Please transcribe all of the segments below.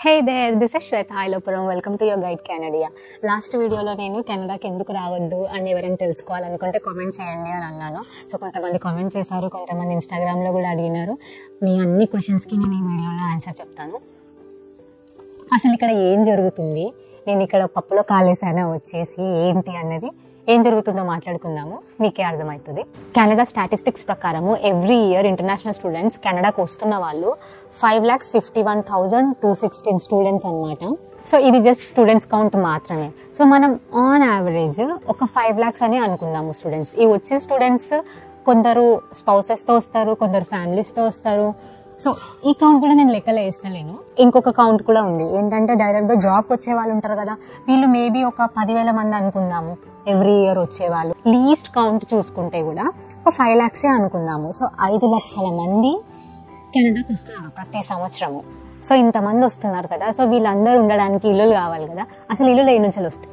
hey there this is Shweta Ailopuram welcome to your guide Canadia last వీడియోలో నేను కెనడాకి ఎందుకు రావద్దు అని ఎవరైనా తెలుసుకోవాలనుకుంటే కామెంట్ చేయండి అని అన్నాను సో కొంతమంది కామెంట్ చేశారు కొంతమంది ఇన్స్టాగ్రామ్లో కూడా అడిగినారు మీ అన్ని క్వశ్చన్స్కి నేను ఈ వీడియోలో ఆన్సర్ చెప్తాను అసలు ఇక్కడ ఏం జరుగుతుంది నేను ఇక్కడ పప్పులో కాలేసానా వచ్చేసి ఏంటి అన్నది ఏం జరుగుతుందో మాట్లాడుకుందాము మీకే అర్థమవుతుంది కెనడా స్టాటిస్టిక్స్ ప్రకారము ఎవ్రీ ఇయర్ ఇంటర్నేషనల్ స్టూడెంట్స్ కెనడాకు వస్తున్న వాళ్ళు five lakhs fifty one thousand two sixteen students అనమాట సో ఇది జస్ట్ స్టూడెంట్స్ కౌంట్ మాత్రమే సో మనం ఆన్ యావరేజ్ ఒక ఫైవ్ ల్యాక్స్ అని అనుకుందాము స్టూడెంట్స్ ఈ వచ్చే స్టూడెంట్స్ కొందరు స్పౌసెస్తో వస్తారు కొందరు ఫ్యామిలీస్తో వస్తారు సో ఈ కౌంట్ కూడా నేను లెక్కలో వేస్తలేను ఇంకొక కౌంట్ కూడా ఉంది ఏంటంటే డైరెక్ట్గా జాబ్కి వచ్చే వాళ్ళు ఉంటారు కదా వీళ్ళు మేబీ ఒక పదివేల మంది అనుకుందాము ఎవ్రీ ఇయర్ వచ్చేవాళ్ళు లీస్ట్ కౌంట్ చూసుకుంటే కూడా ఒక ఫైవ్ ల్యాక్సే అనుకుందాము సో ఐదు లక్షల మంది కెనడాకి వస్తున్నారు ప్రతి సంవత్సరము సో ఇంతమంది వస్తున్నారు కదా సో వీళ్ళందరూ ఉండడానికి ఇల్లులు కావాలి కదా అసలు ఇల్లులు ఏ నుంచి వస్తాయి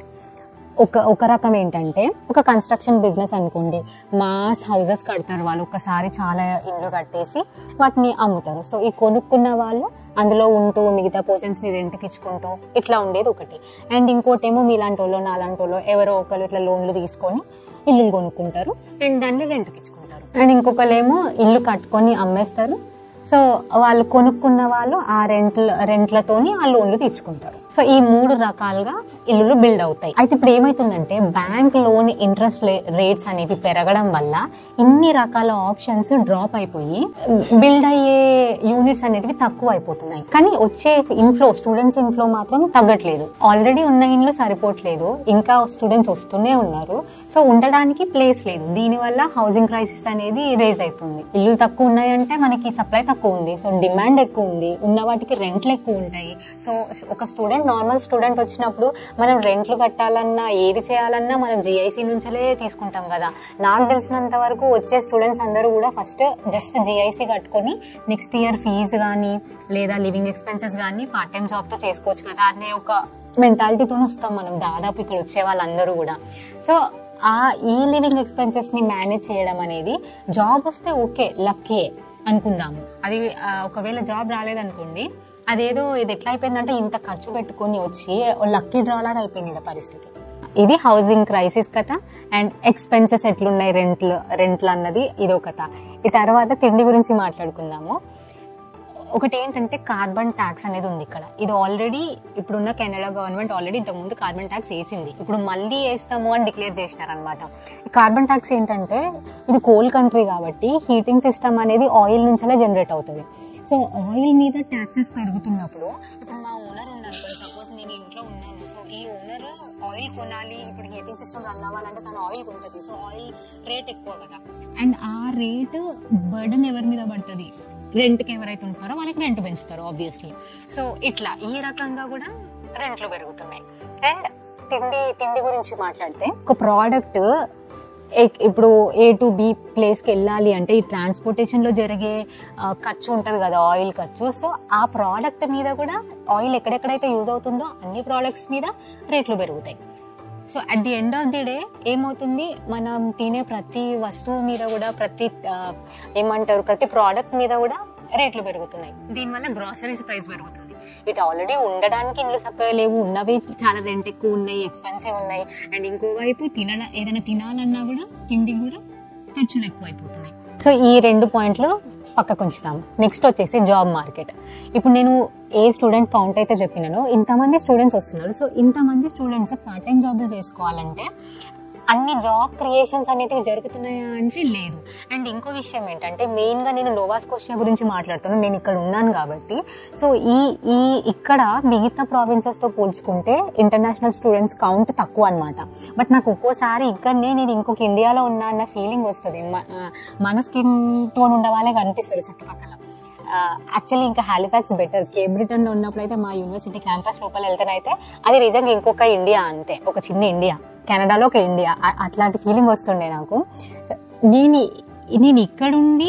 ఒక ఒక రకం ఏంటంటే ఒక కన్స్ట్రక్షన్ బిజినెస్ అనుకోండి మాస్ హౌసెస్ కడతారు వాళ్ళు ఒకసారి చాలా ఇండ్లు కట్టేసి వాటిని అమ్ముతారు సో ఈ కొనుక్కున్న వాళ్ళు అందులో ఉంటూ మిగతా పోర్షన్స్ని రెంట్కి ఇచ్చుకుంటూ ఇట్లా ఉండేది ఒకటి అండ్ ఇంకోటి ఏమో మీలాంటి వాళ్ళు నాలాంటి వాళ్ళు ఎవరో ఒకరు ఇట్లా లోన్లు తీసుకొని ఇల్లు కొనుక్కుంటారు అండ్ దాన్ని రెంట్కి ఇచ్చుకుంటారు అండ్ ఇంకొకరేమో ఇల్లు కట్టుకొని అమ్మేస్తారు సో వాళ్ళు కొనుక్కున్న వాళ్ళు ఆ రెంట్ల రెంట్లతోని ఆ లోన్లు తీర్చుకుంటారు సో ఈ మూడు రకాలుగా ఇల్లులు బిల్డ్ అవుతాయి అయితే ఇప్పుడు ఏమైతుందంటే బ్యాంక్ లోన్ ఇంట్రెస్ట్ రేట్స్ అనేవి పెరగడం వల్ల ఇన్ని రకాల ఆప్షన్స్ డ్రాప్ అయిపోయి బిల్డ్ అయ్యే యూనిట్స్ అనేటివి తక్కువ అయిపోతున్నాయి కానీ వచ్చే ఇన్ఫ్లో స్టూడెంట్స్ ఇన్ఫ్లో మాత్రం తగ్గట్లేదు ఆల్రెడీ ఉన్న ఇండ్లు సరిపోవట్లేదు ఇంకా స్టూడెంట్స్ వస్తూనే ఉన్నారు సో ఉండడానికి ప్లేస్ లేదు దీనివల్ల హౌసింగ్ క్రైసిస్ అనేది రేజ్ అవుతుంది ఇల్లు తక్కువ ఉన్నాయంటే మనకి సప్లై తక్కువ ఉంది సో డిమాండ్ ఎక్కువ ఉంది ఉన్న వాటికి రెంట్లు ఎక్కువ ఉంటాయి సో ఒక స్టూడెంట్ నార్మల్ స్టూడెంట్ వచ్చినప్పుడు మనం రెంట్లు కట్టాలన్నా ఏది చేయాలన్నా మనం జిఐసి నుంచే తీసుకుంటాం కదా నాకు తెలిసినంత వరకు వచ్చే స్టూడెంట్స్ అందరూ కూడా ఫస్ట్ జస్ట్ జిఐసి కట్టుకొని నెక్స్ట్ ఇయర్ ఫీజు కానీ లేదా లివింగ్ ఎక్స్పెన్సెస్ కానీ పార్ట్ టైం జాబ్తో చేసుకోవచ్చు కదా అనే ఒక మెంటాలిటీతో వస్తాం మనం దాదాపు ఇక్కడ వచ్చే వాళ్ళందరూ కూడా సో ఆ ఈ లివింగ్ ఎక్స్పెన్సెస్ ని మేనేజ్ చేయడం అనేది జాబ్ వస్తే ఓకే లక్కీయే అనుకుందాము అది ఆ, ఒకవేళ జాబ్ రాలేదనుకోండి అదేదో ఇది ఎట్లా అయిపోయిందంటే ఇంత ఖర్చు పెట్టుకొని వచ్చి లక్కీ డ్రా లాగా అయిపోయింది ఈడ పరిస్థితి ఇది హౌసింగ్ క్రైసిస్ కథ అండ్ ఎక్స్పెన్సెస్ ఎట్లున్నాయి రెంట్లు రెంట్లు అన్నది ఇదో కథ ఈ తర్వాత తిండి గురించి మాట్లాడుకుందాము ఒకటి ఏంటంటే కార్బన్ ట్యాక్స్ అనేది ఉంది ఇక్కడ ఇది ఆల్రెడీ ఇప్పుడున్న కెనడా గవర్నమెంట్ ఆల్రెడీ ఇంతకుముందు కార్బన్ ట్యాక్స్ వేసింది ఇప్పుడు మళ్ళీ వేస్తాము అని డిక్లేర్ చేసినారనమాట ఈ కార్బన్ ట్యాక్స్ ఏంటంటే ఇది కోల్ కంట్రీ కాబట్టి హీటింగ్ సిస్టమ్ అనేది ఆయిల్ నుంచే జనరేట్ అవుతుంది సో ఆయిల్ మీద ట్యాక్సెస్ పెరుగుతున్నప్పుడు ఇప్పుడు మా ఓనర్ ఉన్నారు సపోజ్ నేను ఇంట్లో ఉన్నాను సో ఈ ఓనర్ ఆయిల్ కొనాలి ఇప్పుడు హీటింగ్ సిస్టమ్ రన్ అవ్వాలంటే తను ఆయిల్ కొంటుంది సో ఆయిల్ రేట్ ఎక్కువ కదా అండ్ ఆ రేట్ బర్డన్ ఎవరి మీద పడుతుంది రెంట్కి ఎవరైతే ఉంటారో వాళ్ళకి రెంట్ పెంచుతారు ఆబ్వియస్లీ సో ఇట్లా ఈ రకంగా కూడా రెంట్లు పెరుగుతున్నాయి అండ్ తిండి తిండి గురించి మాట్లాడితే ఒక ప్రోడక్ట్ ఇప్పుడు ఏ టు బి ప్లేస్కి వెళ్ళాలి అంటే ఈ ట్రాన్స్పోర్టేషన్లో జరిగే ఆ, ఖర్చు ఉంటుంది కదా ఆయిల్ ఖర్చు సో ఆ ప్రోడక్ట్ మీద కూడా ఆయిల్ ఎక్కడెక్కడైతే యూజ్ అవుతుందో అన్ని ప్రోడక్ట్స్ మీద రేట్లు పెరుగుతాయి so at the end of the day ఏమవుతుంది మనం తినే ప్రతి వస్తువు మీద కూడా ప్రతి ఆ, ఏమంటారు ప్రతి ప్రోడక్ట్ మీద కూడా రేట్లు పెరుగుతున్నాయి దీనివల్ల గ్రాసరీస్ ప్రైస్ పెరుగుతుంది ఇటు ఆల్రెడీ ఉండడానికి ఇండ్లు చక్కగా లేవు ఉన్నవి చాలా రెంట్ ఎక్కువ ఉన్నాయి ఎక్స్పెన్సివ్ ఉన్నాయి అండ్ ఇంకోవైపు తిన ఏదైనా తినాలన్నా కూడా తిండికి కూడా ఖర్చులు ఎక్కువ అయిపోతున్నాయి సో ఈ రెండు పాయింట్లు పక్కకు ఉంచుతాం నెక్స్ట్ వచ్చేసి జాబ్ మార్కెట్ ఇప్పుడు నేను ఏ స్టూడెంట్ కౌంట్ అయితే చెప్పినానో ఇంతమంది స్టూడెంట్స్ వస్తున్నారు సో ఇంతమంది స్టూడెంట్స్ పార్ట్ టైం జాబ్లు చేసుకోవాలంటే అన్ని జాబ్ క్రియేషన్స్ అనేటివి జరుగుతున్నాయా అంటే లేదు అండ్ ఇంకో విషయం ఏంటంటే మెయిన్గా నేను నోవాస్కోషియా గురించి మాట్లాడుతున్నాను నేను ఇక్కడ ఉన్నాను కాబట్టి సో ఈ ఈ ఇక్కడ మిగతా ప్రావిన్సెస్తో పోల్చుకుంటే ఇంటర్నేషనల్ స్టూడెంట్స్ కౌంట్ తక్కువ అనమాట బట్ నాకు ఒక్కోసారి ఇక్కడనే నేను ఇంకొక ఇండియాలో ఉన్నా అన్న ఫీలింగ్ వస్తుంది మ- ఆ, మన స్కిన్ టోన్ ఉండే వాళ్ళే కనిపిస్తారు చుట్టుపక్కల యాక్చువల్లీ ఇంకా హాలిఫాక్స్ బెటర్ కేబ్రిటన్లో ఉన్నప్పుడు అయితే మా యూనివర్సిటీ క్యాంపస్ లోపల వెళ్తేనైతే అది నిజంగా ఇంకొక ఇండియా అంతే ఒక చిన్న ఇండియా కెనడాలో ఒక ఇండియా అ- అట్లాంటి ఫీలింగ్ వస్తుండే నాకు నేను నేను ఇక్కడుండి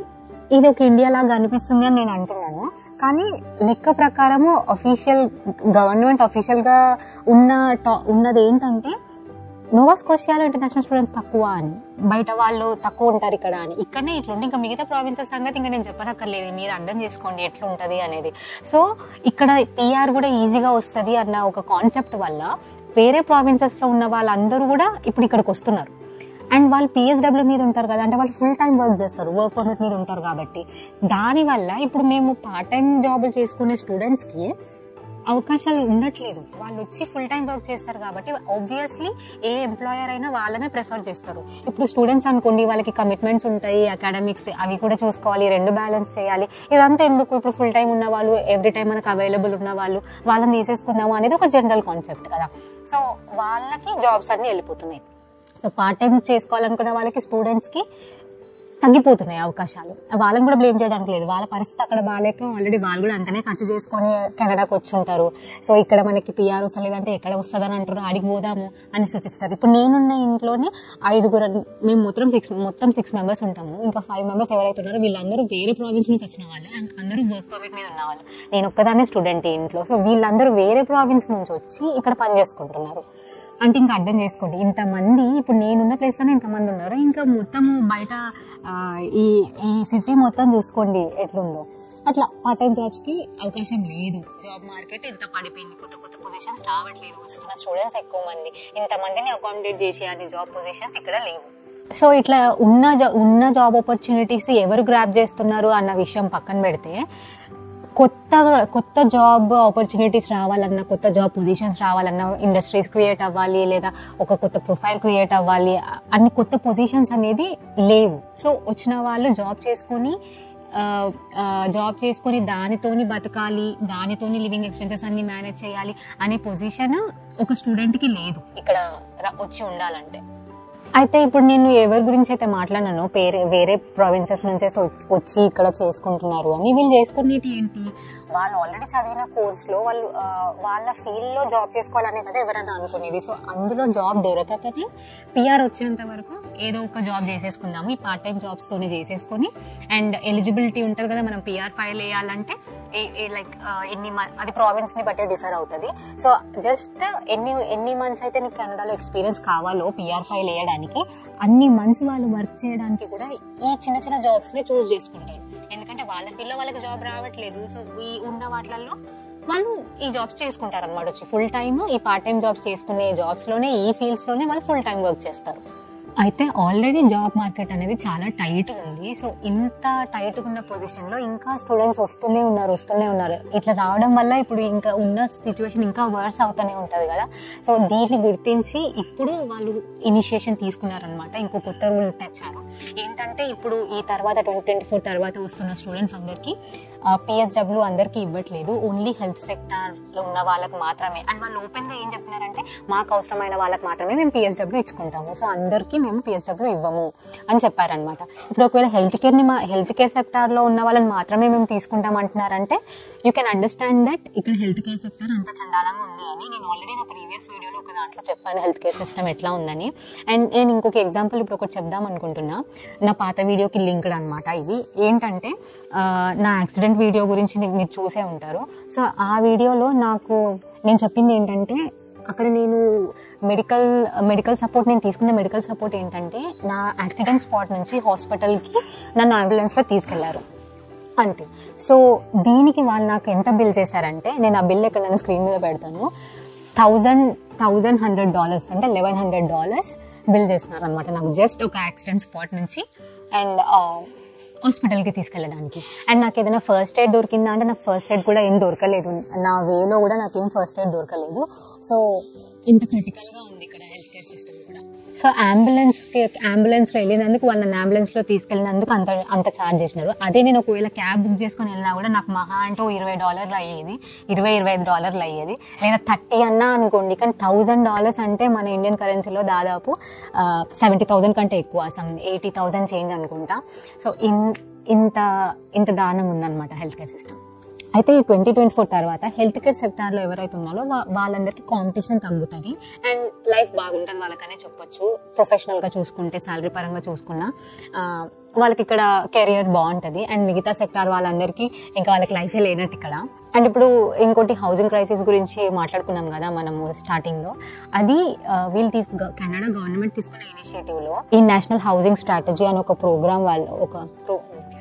ఇది ఒక ఇండియా లాగా అనిపిస్తుంది అని నేను అంటున్నాను కానీ లెక్క ప్రకారము అఫీషియల్ గవర్నమెంట్ అఫీషియల్గా ఉన్న టా ఉన్నది ఏంటంటే నోవా స్కోషియాలో ఇంటర్నేషనల్ స్టూడెంట్స్ తక్కువ అని బయట వాళ్ళు తక్కువ ఉంటారు ఇక్కడ అని ఇక్కడనే ఇట్లుంటే ఇంకా మిగతా ప్రావిన్సెస్ సంగతి ఇంకా నేను చెప్పనక్కర్లేదు మీరు అర్థం చేసుకోండి ఎట్లుంటది అనేది సో ఇక్కడ పిఆర్ కూడా ఈజీగా వస్తుంది అన్న ఒక కాన్సెప్ట్ వల్ల వేరే ప్రావిన్సెస్ లో ఉన్న వాళ్ళందరూ కూడా ఇప్పుడు ఇక్కడికి వస్తున్నారు అండ్ వాళ్ళు పిఎస్డబ్ల్యూ మీద ఉంటారు కదా అంటే వాళ్ళు ఫుల్ టైం వర్క్ చేస్తారు వర్క్ పర్మిట్ మీద ఉంటారు కాబట్టి దానివల్ల ఇప్పుడు మేము పార్ట్ టైం జాబులు చేసుకునే స్టూడెంట్స్కి అవకాశాలు ఉండట్లేదు వాళ్ళు వచ్చి ఫుల్ టైం వర్క్ చేస్తారు కాబట్టి ఆబ్వియస్లీ ఏ ఎంప్లాయర్ అయినా వాళ్ళనే ప్రిఫర్ చేస్తారు ఇప్పుడు స్టూడెంట్స్ అనుకోండి వాళ్ళకి కమిట్మెంట్స్ ఉంటాయి అకాడమిక్స్ అవి కూడా చూసుకోవాలి రెండు బ్యాలెన్స్ చేయాలి ఇదంతా ఎందుకు ఇప్పుడు ఫుల్ టైం ఉన్న వాళ్ళు ఎవ్రీ టైం మనకు అవైలబుల్ ఉన్న వాళ్ళు వాళ్ళని తీసేసుకుందాము అనేది ఒక జనరల్ కాన్సెప్ట్ కదా సో వాళ్ళకి జాబ్స్ అన్ని వెళ్ళిపోతున్నాయి సో పార్ట్ టైం చేసుకోవాలనుకున్న వాళ్ళకి స్టూడెంట్స్కి తగ్గిపోతున్నాయి అవకాశాలు వాళ్ళని కూడా బ్లేమ్ చేయడానికి లేదు వాళ్ళ పరిస్థితి అక్కడ బాగాలేక ఆల్రెడీ వాళ్ళు కూడా అంతనే ఖర్చు చేసుకొని కెనడాకి వచ్చి ఉంటారు సో ఇక్కడ మనకి పిఆర్ వస్తలేదంటే ఎక్కడ వస్తుందని అంటారు ఆడికి పోదాము అని సూచిస్తారు ఇప్పుడు నేనున్న ఇంట్లోనే ఐదుగురు మేము మొత్తం సిక్స్ మొత్తం సిక్స్ మెంబర్స్ ఉంటాము ఇంకా ఫైవ్ మెంబర్స్ ఎవరైతే ఉన్నారో వీళ్ళందరూ వేరే ప్రావిన్స్ నుంచి వచ్చిన వాళ్ళు అండ్ అందరూ వర్క్ పర్మిట్ మీద ఉన్న వాళ్ళు నేను ఒక్కదాన్నే స్టూడెంట్ ఇంట్లో సో వీళ్ళందరూ వేరే ప్రావిన్స్ నుంచి వచ్చి ఇక్కడ పని చేసుకుంటున్నారు అంటే ఇంకా అర్థం చేసుకోండి ఇంతమంది ఇప్పుడు నేనున్న ప్లేస్లోనే ఇంతమంది ఉన్నారు ఇంకా మొత్తం బయట ఆ, ఈ ఈ సిటీ మొత్తం చూసుకోండి ఎట్లుందో అట్లా పార్ట్ టైం జాబ్స్కి అవకాశం లేదు జాబ్ మార్కెట్ ఎంత పడిపోయింది కొత్త కొత్త పొజిషన్స్ రావట్లేదు వస్తున్న స్టూడెంట్స్ ఎక్కువ మంది ఇంతమందిని అకామిడేట్ చేసే అన్ని జాబ్ పొజిషన్స్ ఇక్కడ లేవు సో ఇట్లా ఉన్న జా- ఉన్న జాబ్ ఆపర్చునిటీస్ ఎవరు గ్రాప్ చేస్తున్నారు అన్న విషయం పక్కన పెడితే కొత్త కొత్త జాబ్ ఆపర్చునిటీస్ రావాలన్నా కొత్త జాబ్ పొజిషన్స్ రావాలన్నా ఇండస్ట్రీస్ క్రియేట్ అవ్వాలి లేదా ఒక కొత్త ప్రొఫైల్ క్రియేట్ అవ్వాలి అన్ని కొత్త పొజిషన్స్ అనేది లేవు సో వచ్చిన వాళ్ళు జాబ్ చేసుకొని జాబ్ చేసుకొని దానితోని బతకాలి దానితోని లివింగ్ ఎక్స్పెన్సెస్ అన్ని మేనేజ్ చేయాలి అనే పొజిషన్ ఒక స్టూడెంట్కి లేదు ఇక్కడ ర- వచ్చి ఉండాలంటే అయితే ఇప్పుడు నేను ఎవరి గురించి అయితే మాట్లాడినానో పేరే వేరే ప్రావిన్సెస్ నుంచి వచ్చి ఇక్కడ చేసుకుంటున్నారు అని వీళ్ళు చేసుకునేటి ఏంటి వాళ్ళు ఆల్రెడీ చదివిన కోర్స్లో వాళ్ళు ఆ, వాళ్ళ ఫీల్డ్లో జాబ్ చేసుకోవాలనే కదా ఎవరైనా అనుకునేది సో అందులో జాబ్ దొరకకనే పిఆర్ వచ్చేంత వరకు ఏదో ఒక జాబ్ చేసేసుకుందాము ఈ పార్ట్ టైం జాబ్స్తోనే చేసేసుకొని అండ్ ఎలిజిబిలిటీ ఉంటుంది కదా మనం పిఆర్ ఫైల్ వేయాలంటే లైక్ ఎన్ని మ- అది ప్రావిన్స్ ని బట్టి డిఫర్ అవుతుంది సో జస్ట్ ఎన్ని ఎన్ని మంత్స్ అయితే నీకు కెనడాలో ఎక్స్పీరియన్స్ కావాలో పిఆర్ ఫైల్ వేయడానికి అన్ని మంత్స్ వాళ్ళు వర్క్ చేయడానికి కూడా ఈ చిన్న చిన్న జాబ్స్ ని చూస్ చేసుకుంటారు ఎందుకంటే వాళ్ళ ఫీల్డ్ వాళ్ళకి జాబ్ రావట్లేదు సో ఈ ఉన్న వాటిలలో వాళ్ళు ఈ జాబ్స్ చేసుకుంటారు అనమాట వచ్చి ఫుల్ టైమ్ ఈ పార్ట్ టైం జాబ్స్ చేసుకునే జాబ్స్ లోనే ఈ ఫీల్డ్స్ లోనే వాళ్ళు ఫుల్ టైం వర్క్ చేస్తారు అయితే ఆల్రెడీ జాబ్ మార్కెట్ అనేది చాలా టైట్ ఉంది సో ఇంత టైట్ ఉన్న పొజిషన్ లో ఇంకా స్టూడెంట్స్ వస్తూనే ఉన్నారు వస్తూనే ఉన్నారు ఇట్లా రావడం వల్ల ఇప్పుడు ఇంకా ఉన్న సిచ్యువేషన్ ఇంకా వర్స్ అవుతూనే ఉంటది కదా సో దీన్ని గుర్తించి ఇప్పుడు వాళ్ళు ఇనిషియేషన్ తీసుకున్నారనమాట ఇంకో కొత్త రూల్ తెచ్చారు ఏంటంటే ఇప్పుడు ఈ తర్వాత ట్వంటీ ట్వంటీ ఫోర్ తర్వాత వస్తున్న స్టూడెంట్స్ అందరికీ పిఎస్డబ్ల్యూ అందరికీ ఇవ్వట్లేదు ఓన్లీ హెల్త్ సెక్టార్లో ఉన్న వాళ్ళకి మాత్రమే అండ్ వాళ్ళు ఓపెన్గా ఏం చెప్తున్నారంటే మాకు అవసరమైన వాళ్ళకి మాత్రమే మేము పిఎస్డబ్ల్యూ ఇచ్చుకుంటాము సో అందరికీ మేము పిఎస్డబ్ల్యూ ఇవ్వము అని చెప్పారనమాట ఇప్పుడు ఒకవేళ హెల్త్ కేర్ని మా హెల్త్ కేర్ సెక్టార్లో ఉన్న వాళ్ళని మాత్రమే మేము తీసుకుంటాం అంటున్నారంటే యూ కెన్ అండర్స్టాండ్ దట్ ఇక్కడ హెల్త్ కేర్ సెక్టర్ అంత చండాలంగా ఉంది అని నేను ఆల్రెడీ నా ప్రీవియస్ వీడియోలో ఒక దాంట్లో చెప్పాను హెల్త్ కేర్ సిస్టమ్ ఎట్లా ఉందని అండ్ నేను ఇంకొక ఎగ్జాంపుల్ ఇప్పుడు ఒకటి చెప్దాం అనుకుంటున్నా నా పాత వీడియోకి లింక్డ్ అనమాట ఇది ఏంటంటే ఆ, నా యాక్సిడెంట్ వీడియో గురించి ని- మీరు చూసే ఉంటారు సో ఆ వీడియోలో నాకు నేను చెప్పింది ఏంటంటే అక్కడ నేను మెడికల్ మెడికల్ సపోర్ట్ నేను తీసుకున్న మెడికల్ సపోర్ట్ ఏంటంటే నా యాక్సిడెంట్ స్పాట్ నుంచి హాస్పిటల్కి నన్ను అంబులెన్స్లో తీసుకెళ్లారు అంతే సో దీనికి వాళ్ళు నాకు ఎంత బిల్ చేశారంటే నేను ఆ బిల్ ఇక్కడ నేను స్క్రీన్ మీద పెడతాను థౌజండ్ థౌజండ్ హండ్రెడ్ డాలర్స్ అంటే లెవెన్ హండ్రెడ్ డాలర్స్ బిల్ చేస్తున్నారు అనమాట నాకు జస్ట్ ఒక యాక్సిడెంట్ స్పాట్ నుంచి అండ్ హాస్పిటల్కి తీసుకెళ్ళడానికి అండ్ నాకు ఏదైనా ఫస్ట్ ఎయిడ్ దొరికిందా అంటే నాకు ఫస్ట్ ఎయిడ్ కూడా ఏం దొరకలేదు నా వేలో కూడా నాకు ఏం ఫస్ట్ ఎయిడ్ దొరకలేదు సో ఇంత క్రిటికల్గా ఉంది ఇక్కడ హెల్త్ కేర్ సిస్టమ్ కూడా సో అంబులెన్స్కి అంబులెన్స్లో వెళ్ళినందుకు వాళ్ళని అంబులెన్స్లో తీసుకెళ్ళినందుకు అంత అంత ఛార్జ్ చేసినారు అదే నేను ఒకవేళ క్యాబ్ బుక్ చేసుకొని వెళ్ళినా కూడా నాకు మహా అంటే ఓ ఇరవై డాలర్లు అయ్యేది ఇరవై ఇరవై ఐదు డాలర్లు అయ్యేది లేదా థర్టీ అన్నా అనుకోండి కానీ థౌజండ్ డాలర్స్ అంటే మన ఇండియన్ కరెన్సీలో దాదాపు సెవెంటీ థౌజండ్ కంటే ఎక్కువ సమ్ ఎయిటీ థౌజండ్ చేంజ్ అనుకుంటా సో ఇన్ ఇంత ఇంత దారుణంగా ఉందన్నమాట హెల్త్ కేర్ సిస్టమ్ అయితే ఈ ట్వంటీ ట్వంటీ ఫోర్ తర్వాత హెల్త్ కేర్ సెక్టార్లో ఎవరైతే ఉన్నారో వా- వాళ్ళందరికీ కాంపిటీషన్ తగ్గుతుంది అండ్ లైఫ్ బాగుంటుంది వాళ్ళకనే చెప్పొచ్చు ప్రొఫెషనల్గా చూసుకుంటే శాలరీ పరంగా చూసుకున్నా ఆ, వాళ్ళకి ఇక్కడ కెరియర్ బాగుంటుంది అండ్ మిగతా సెక్టార్ వాళ్ళందరికీ ఇంకా వాళ్ళకి లైఫే లేనట్టు ఇక్కడ అండ్ ఇప్పుడు ఇంకోటి హౌసింగ్ క్రైసిస్ గురించి మాట్లాడుకున్నాం కదా మనము స్టార్టింగ్లో అది ఆ, వీళ్ళు తీసుకు కెనడా గవర్నమెంట్ తీసుకున్న ఇనిషియేటివ్లో ఈ నేషనల్ హౌసింగ్ స్ట్రాటజీ అని ఒక ప్రోగ్రామ్ వాళ్ళు ఒక ప్రో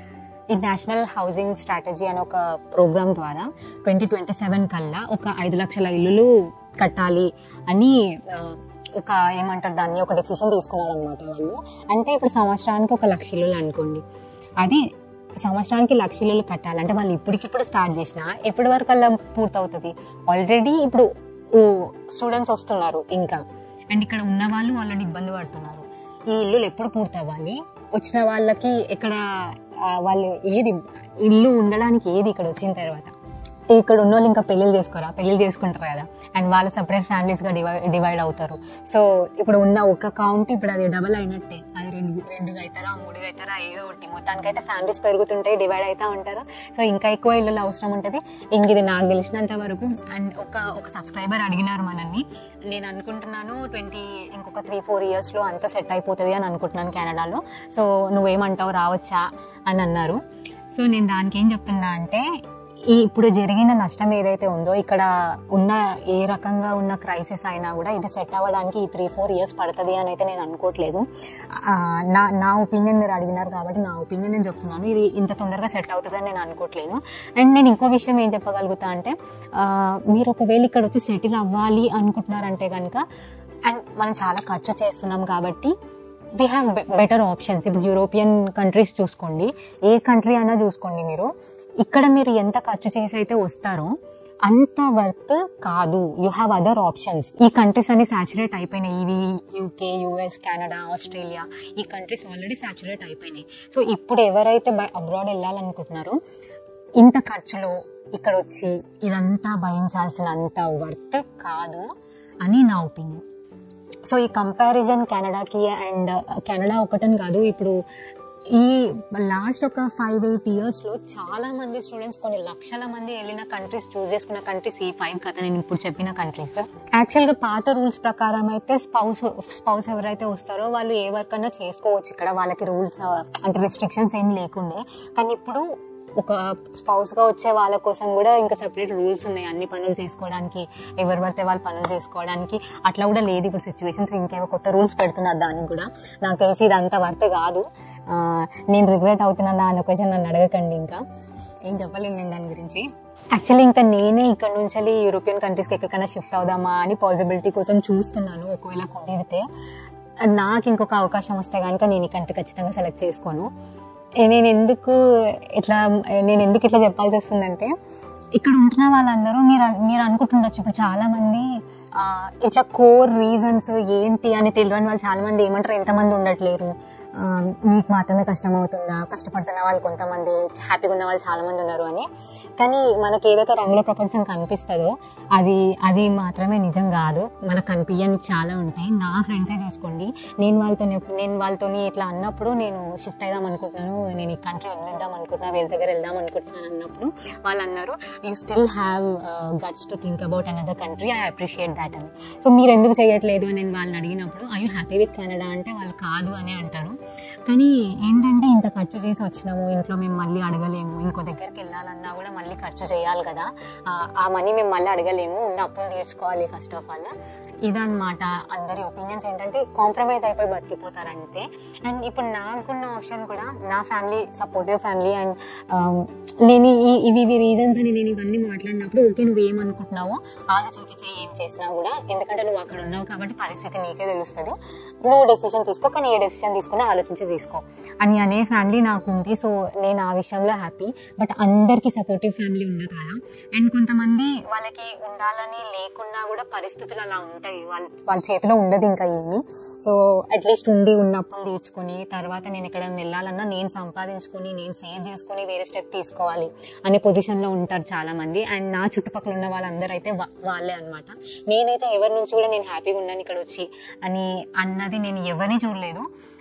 ఈ నేషనల్ హౌసింగ్ స్ట్రాటజీ అనే ఒక ప్రోగ్రామ్ ద్వారా ట్వంటీ ట్వంటీ సెవెన్ కల్లా ఒక ఐదు లక్షల ఇల్లులు కట్టాలి అని ఆ, ఒక ఏమంటారు దాన్ని ఒక డెసిషన్ తీసుకున్నారనమాట వాళ్ళు అంటే ఇప్పుడు సంవత్సరానికి ఒక లక్ష ఇల్లులు అనుకోండి అది సంవత్సరానికి లక్ష ఇల్లులు కట్టాలి అంటే వాళ్ళు ఇప్పటికిప్పుడు స్టార్ట్ చేసిన ఎప్పటి వరకు అలా పూర్తవుతుంది ఆల్రెడీ ఇప్పుడు స్టూడెంట్స్ వస్తున్నారు ఇంకా అండ్ ఇక్కడ ఉన్న వాళ్ళు ఆల్రెడీ ఇబ్బంది పడుతున్నారు ఈ ఇల్లులు ఎప్పుడు పూర్తవ్వాలి వచ్చిన వాళ్ళకి ఇక్కడ ఆ, వాళ్ళు ఏది ఇల్లు ఉండడానికి ఏది ఇక్కడ వచ్చిన తర్వాత ఇక్కడ ఉన్న వాళ్ళు ఇంకా పెళ్ళిళ్ళు చేసుకోరా పెళ్ళిళ్ళు చేసుకుంటారు కదా అండ్ వాళ్ళు సపరేట్ ఫ్యామిలీస్గా డివైడ్ డివైడ్ అవుతారు సో ఇప్పుడు ఉన్న ఒక కౌంట్ ఇప్పుడు అది డబల్ అయినట్టే అది రెండు రెండుగా అవుతారా మూడుగా అవుతారా ఏదో ఒకటి మొత్తానికైతే ఫ్యామిలీస్ పెరుగుతుంటాయి డివైడ్ అవుతా ఉంటారు సో ఇంకా ఎక్కువ ఇల్లు అవసరం ఉంటుంది ఇంక ఇది నాకు తెలిసినంత వరకు అండ్ ఒక ఒక సబ్స్క్రైబర్ అడిగినారు మనల్ని నేను అనుకుంటున్నాను ట్వంటీ ఇంకొక త్రీ ఫోర్ ఇయర్స్లో అంతా సెట్ అయిపోతుంది అని అనుకుంటున్నాను కెనడాలో సో నువ్వేమంటావు రావచ్చా అని అన్నారు సో నేను దానికి ఏం చెప్తున్నా అంటే ఈ ఇప్పుడు జరిగిన నష్టం ఏదైతే ఉందో ఇక్కడ ఉన్న ఏ రకంగా ఉన్న క్రైసిస్ అయినా కూడా ఇది సెట్ అవ్వడానికి ఈ త్రీ ఫోర్ ఇయర్స్ పడుతుంది అని అయితే నేను అనుకోవట్లేదు ఆ, నా నా ఒపీనియన్ మీరు అడిగినారు కాబట్టి నా ఒపీనియన్ నేను చెప్తున్నాను ఇది ఇంత తొందరగా సెట్ అవుతుందని నేను అనుకోవట్లేదు అండ్ నేను ఇంకో విషయం ఏం చెప్పగలుగుతా అంటే ఆ, మీరు ఒకవేళ ఇక్కడ వచ్చి సెటిల్ అవ్వాలి అనుకుంటున్నారంటే కనుక అండ్ మనం చాలా ఖర్చు చేస్తున్నాం కాబట్టి వీ హ్యావ్ బెటర్ ఆప్షన్స్ ఇప్పుడు యూరోపియన్ కంట్రీస్ చూసుకోండి ఏ కంట్రీ అయినా చూసుకోండి మీరు ఇక్కడ మీరు ఎంత ఖర్చు చేసి అయితే వస్తారో అంత వర్త్ కాదు యూ హ్యావ్ అదర్ ఆప్షన్స్ ఈ కంట్రీస్ అన్ని సాచురేట్ అయిపోయినాయి ఇవి యూకే యుఎస్ కెనడా ఆస్ట్రేలియా ఈ కంట్రీస్ ఆల్రెడీ సాచురేట్ అయిపోయినాయి సో ఇప్పుడు ఎవరైతే అబ్రాడ్ వెళ్ళాలనుకుంటున్నారో ఇంత ఖర్చులో ఇక్కడ వచ్చి ఇదంతా భరించాల్సినంత వర్త్ కాదు అని నా ఒపీనియన్ సో ఈ కంపారిజన్ కెనడాకి అండ్ కెనడా ఒకటని కాదు ఇప్పుడు ఈ లాస్ట్ ఒక ఫైవ్ ఎయిట్ ఇయర్స్లో చాలా మంది స్టూడెంట్స్ కొన్ని లక్షల మంది వెళ్ళిన కంట్రీస్ చూస్ చేసుకున్న కంట్రీస్ ఈ ఫైవ్ కదా నేను ఇప్పుడు చెప్పిన కంట్రీస్ యాక్చువల్గా పాత రూల్స్ ప్రకారం అయితే స్పౌస్ స్పౌస్ ఎవరైతే వస్తారో వాళ్ళు ఏ వర్క్ అన్నా చేసుకోవచ్చు ఇక్కడ వాళ్ళకి రూల్స్ అంటే రెస్ట్రిక్షన్స్ ఏం లేకుండే కానీ ఇప్పుడు ఒక స్పౌస్ గా వచ్చే వాళ్ళ కోసం కూడా ఇంకా సపరేట్ రూల్స్ ఉన్నాయి అన్ని పనులు చేసుకోవడానికి ఎవరు పడితే వాళ్ళు పనులు చేసుకోవడానికి అట్లా కూడా లేదు ఇప్పుడు సిచ్యువేషన్స్ ఇంకేవో కొత్త రూల్స్ పెడుతున్నారు దానికి కూడా నాకు తెలిసి ఇది అంత వర్త్ కాదు ఆ, నేను రిగ్రెట్ అవుతున్నా అని ఒక నన్ను అడగకండి ఇంకా ఏం చెప్పలేను నేను దాని గురించి యాక్చువల్లీ ఇంకా నేనే ఇక్కడ నుంచి యూరోపియన్ కంట్రీస్కి ఎక్కడికైనా షిఫ్ట్ అవుదామా అని పాసిబిలిటీ కోసం చూస్తున్నాను ఒకవేళ కుదిరితే నాకు ఇంకొక అవకాశం వస్తే కనుక నేను ఈ కంట్రీ ఖచ్చితంగా సెలెక్ట్ చేసుకోను ఏ నేను ఎందుకు ఇట్లా నేను ఎందుకు ఇట్లా చెప్పాల్సి వస్తుందంటే ఇక్కడ ఉంటున్న వాళ్ళందరూ మీరు అన్- మీరు అనుకుంటుండొచ్చు ఇప్పుడు చాలా మంది ఆ, ఇట్లా కోర్ రీజన్స్ ఏంటి అని తెలియని వాళ్ళు చాలా మంది ఏమంటారు ఎంతమంది ఉండట్లేరు ఆ, మీకు మాత్రమే కష్టం అవుతుందా కష్టపడుతున్న వాళ్ళు కొంతమంది హ్యాపీగా ఉన్న వాళ్ళు చాలా మంది ఉన్నారు అని కానీ మనకి ఏదైతే రంగుల ప్రపంచం కనిపిస్తుందో అది అది మాత్రమే నిజం కాదు మనకు కనిపించని చాలా ఉంటాయి నా ఫ్రెండ్సే చూసుకోండి నేను వాళ్ళతో నేను వాళ్ళతో ఇట్లా అన్నప్పుడు నేను షిఫ్ట్ అయిదాం అనుకుంటున్నాను నేను ఈ కంట్రీ వదిలేద్దాం అనుకుంటున్నా వేరే దగ్గర వెళ్దాం అనుకుంటున్నాను అన్నప్పుడు వాళ్ళు అన్నారు you still have guts to think about another country I appreciate that అని సో మీరు ఎందుకు చేయట్లేదు అని నేను వాళ్ళని అడిగినప్పుడు I you happy with Canada అంటే వాళ్ళు కాదు అని అంటారు కానీ ఏంటంటే ఇంత ఖర్చు చేసి వచ్చినాము ఇంట్లో మేము మళ్ళీ అడగలేము ఇంకో దగ్గరికి వెళ్ళాలన్నా కూడా మళ్ళీ ఖర్చు చేయాలి కదా ఆ, ఆ మనీ మేము మళ్ళీ అడగలేము ఉన్న అప్పులు తీర్చుకోవాలి ఫస్ట్ ఆఫ్ ఆల్ ఇదన్నమాట అందరి ఒపీనియన్స్ ఏంటంటే కాంప్రమైజ్ అయిపోయి బతికిపోతారంటే అండ్ ఇప్పుడు నాకున్న ఆప్షన్ కూడా నా ఫ్యామిలీ సపోర్టివ్ ఫ్యామిలీ అండ్ నేను ఈ ఇవి ఇవి రీజన్స్ అని నేను ఇవన్నీ మాట్లాడినప్పుడు ఓకే నువ్వు ఏమనుకుంటున్నావో ఆలోచించి చేయి ఏం చేసినా కూడా ఎందుకంటే నువ్వు అక్కడ ఉన్నావు కాబట్టి పరిస్థితి నీకే తెలుస్తుంది నువ్వు డెసిషన్ తీసుకో కానీ ఏ డెసిషన్ తీసుకున్నా ఆలోచించి తీసుకో అని అనే ఫ్యామిలీ నాకు ఉంది సో నేను ఆ విషయంలో హ్యాపీ బట్ అందరికీ సపోర్టివ్ ఫ్యామిలీ ఉండదు కదా అండ్ కొంతమంది వాళ్ళకి ఉండాలని లేకున్నా కూడా పరిస్థితులు అలా ఉంటాయి వాళ్ళ వాళ్ళ చేతిలో ఉండదు ఇంకా ఏమి సో అట్లీస్ట్ ఉండి ఉన్నప్పుడు తీర్చుకొని తర్వాత నేను ఎక్కడైనా వెళ్ళాలన్నా నేను సంపాదించుకొని నేను సేవ్ చేసుకొని వేరే స్టెప్ తీసుకోవాలి అనే పొజిషన్లో ఉంటారు చాలా మంది అండ్ నా చుట్టుపక్కల ఉన్న వాళ్ళందరూ అయితే వా- వాళ్ళే అనమాట నేనైతే ఎవరి నుంచి కూడా నేను హ్యాపీగా ఉన్నాను ఇక్కడ వచ్చి అని అన్నది నేను ఎవరిని చూడలేదు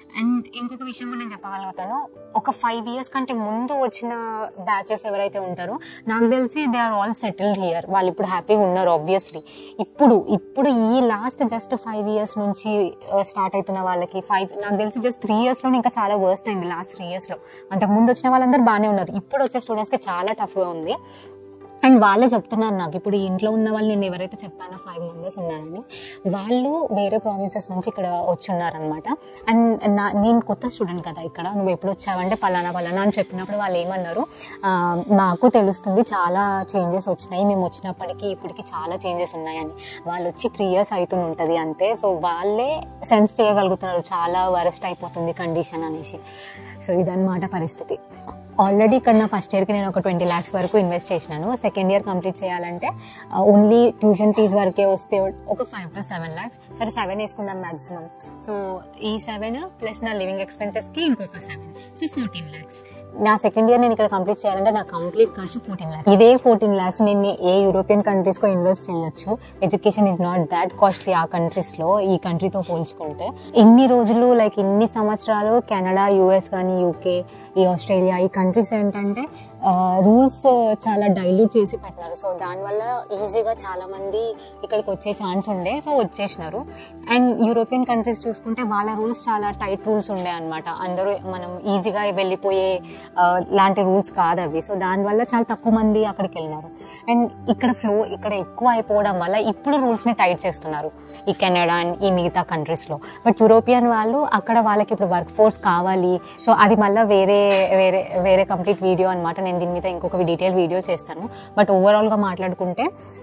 అండ్ ఇంకొక విషయం కూడా నేను చెప్పగలుగుతాను ఒక ఫైవ్ ఇయర్స్ కంటే ముందు వచ్చిన బ్యాచెస్ ఎవరైతే ఉంటారో నాకు తెలిసి they are all settled here వాళ్ళు ఇప్పుడు హ్యాపీగా ఉన్నారు ఆబ్వియస్లీ ఇప్పుడు ఇప్పుడు ఈ లాస్ట్ జస్ట్ ఫైవ్ ఇయర్స్ నుంచి స్టార్ట్ అవుతున్న వాళ్ళకి ఫైవ్ నాకు తెలిసి జస్ట్ త్రీ ఇయర్స్లో ఇంకా చాలా వర్స్ట్ అయింది లాస్ట్ త్రీ ఇయర్స్లో అంతకు ముందు వచ్చిన వాళ్ళందరూ బాగానే ఉన్నారు ఇప్పుడు వచ్చే స్టూడెంట్స్కి చాలా టఫ్గా ఉంది అండ్ వాళ్ళే చెప్తున్నారు నాకు ఇప్పుడు ఈ ఇంట్లో ఉన్న వాళ్ళు నేను ఎవరైతే చెప్పానో ఫైవ్ మెంబర్స్ ఉన్నారని వాళ్ళు వేరే ప్రావిన్సెస్ నుంచి ఇక్కడ వచ్చి ఉన్నారనమాట అండ్ నా నేను కొత్త స్టూడెంట్ కదా ఇక్కడ నువ్వు ఎప్పుడు వచ్చావంటే పలానా పలానా అని చెప్పినప్పుడు వాళ్ళు ఏమన్నారు "ఆ, మాకు తెలుస్తుంది చాలా చేంజెస్ వచ్చినాయి మేము వచ్చినప్పటికీ ఇప్పటికి చాలా చేంజెస్ ఉన్నాయని వాళ్ళు వచ్చి త్రీ ఇయర్స్ అవుతుంది ఉంటుంది అంతే సో వాళ్ళే సెన్స్ చేయగలుగుతున్నారు చాలా వరస్ట్ అయిపోతుంది కండిషన్ అనేసి సో ఇదన్నమాట పరిస్థితి ఆల్రెడీ ఇక్కడ నా ఫస్ట్ ఇయర్కి నేను ఒక ట్వంటీ ల్యాక్స్ వరకు ఇన్వెస్ట్ చేసినాను సెకండ్ ఇయర్ కంప్లీట్ చేయాలంటే ఓన్లీ ట్యూషన్ ఫీజ్ వరకే వస్తే ఒక ఫైవ్ టు సెవెన్ ల్యాక్స్ సరే సెవెన్ వేసుకుందాం మాక్సిమం సో ఈ సెవెన్ ప్లస్ నా లివింగ్ ఎక్స్పెన్సెస్కి ఇంకొక సెవెన్ సో ఫోర్టీన్ ల్యాక్స్ నా సెకండ్ ఇయర్ నేను ఇక్కడ కంప్లీట్ చేయాలంటే నా కంప్లీట్ ఖర్చు ఫోర్టీన్ ల్యాక్స్ ఇదే ఫోర్టీన్ ల్యాక్స్ నేను ఏ యూరోపియన్ కంట్రీస్కో ఇన్వెస్ట్ చేయొచ్చు education is not that costly ఆ కంట్రీస్లో ఈ కంట్రీతో పోల్చుకుంటే ఇన్ని రోజులు లైక్ ఇన్ని సంవత్సరాలు కెనడా యూఎస్ కానీ యూకే ఈ ఆస్ట్రేలియా ఈ కంట్రీస్ ఏంటంటే రూల్స్ చాలా డైల్యూట్ చేసి పెట్టినారు సో దానివల్ల ఈజీగా చాలా మంది ఇక్కడికి వచ్చే ఛాన్స్ ఉండే సో వచ్చేసినారు అండ్ యూరోపియన్ కంట్రీస్ చూసుకుంటే వాళ్ళ రూల్స్ చాలా టైట్ రూల్స్ ఉండే అనమాట అందరూ మనం ఈజీగా వెళ్ళిపోయే ఆ, లాంటి రూల్స్ కాదు అవి సో దానివల్ల చాలా తక్కువ మంది అక్కడికి వెళ్ళినారు అండ్ ఇక్కడ ఫ్లో ఇక్కడ ఎక్కువ అయిపోవడం వల్ల ఇప్పుడు రూల్స్ని టైట్ చేస్తున్నారు ఈ కెనడా అండ్ ఈ మిగతా కంట్రీస్లో బట్ యూరోపియన్ వాళ్ళు అక్కడ వాళ్ళకి ఇప్పుడు వర్క్ ఫోర్స్ కావాలి సో అది మళ్ళీ వేరే వేరే వేరే కంప్లీట్ వీడియో అనమాట నేను దీని మీద ఇంకొక డీటెయిల్ వీడియో చేస్తాను బట్ ఓవరాల్గా మాట్లాడుకుంటే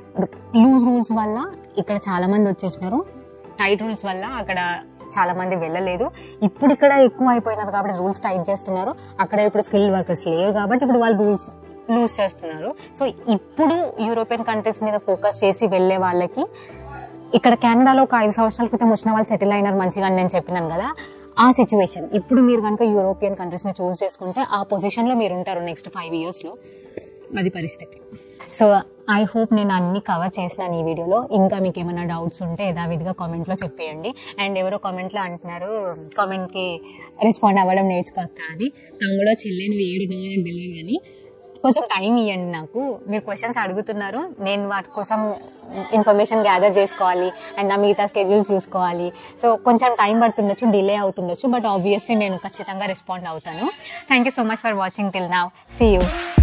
లూజ్ రూల్స్ వల్ల ఇక్కడ చాలా మంది వచ్చేసినారు టైట్ రూల్స్ వల్ల అక్కడ చాలా మంది వెళ్ళలేదు ఇప్పుడు ఇక్కడ ఎక్కువ అయిపోయినారు కాబట్టి రూల్స్ టైట్ చేస్తున్నారు అక్కడ ఇప్పుడు స్కిల్ వర్కర్స్ లేరు కాబట్టి ఇప్పుడు వాళ్ళు రూల్స్ లూజ్ చేస్తున్నారు సో ఇప్పుడు యూరోపియన్ కంట్రీస్ మీద ఫోకస్ చేసి వెళ్ళే వాళ్ళకి ఇక్కడ కెనడాలో ఒక ఐదు సంవత్సరాల క్రితం వచ్చిన వాళ్ళు సెటిల్ అయినారు మంచిగా అని నేను చెప్పినాను కదా ఆ సిచ్యువేషన్ ఇప్పుడు మీరు కనుక యూరోపియన్ కంట్రీస్ని చూస్ చేసుకుంటే ఆ పొజిషన్లో మీరు ఉంటారు నెక్స్ట్ ఫైవ్ ఇయర్స్లో అది పరిస్థితి సో ఐ హోప్ నేను అన్ని కవర్ చేసినాను ఈ వీడియోలో ఇంకా మీకు ఏమైనా డౌట్స్ ఉంటే యథావిధిగా కామెంట్లో చెప్పేయండి అండ్ ఎవరో కామెంట్లో అంటున్నారు కామెంట్కి రెస్పాండ్ అవ్వడం నేర్చుకోవచ్చా అని తమ్ముడో చెల్లెని వేయడం నాకు తెలియదు కానీ కొంచెం టైం ఇవ్వండి నాకు మీరు క్వశ్చన్స్ అడుగుతున్నారు నేను వాటి కోసం ఇన్ఫర్మేషన్ గ్యాదర్ చేసుకోవాలి అండ్ నా మిగతా స్కెడ్యూల్స్ చూసుకోవాలి సో కొంచెం టైం పడుతుండొచ్చు డిలే అవుతుండొచ్చు బట్ ఆబ్వియస్లీ నేను ఖచ్చితంగా రెస్పాండ్ అవుతాను thank you so much for watching till now see you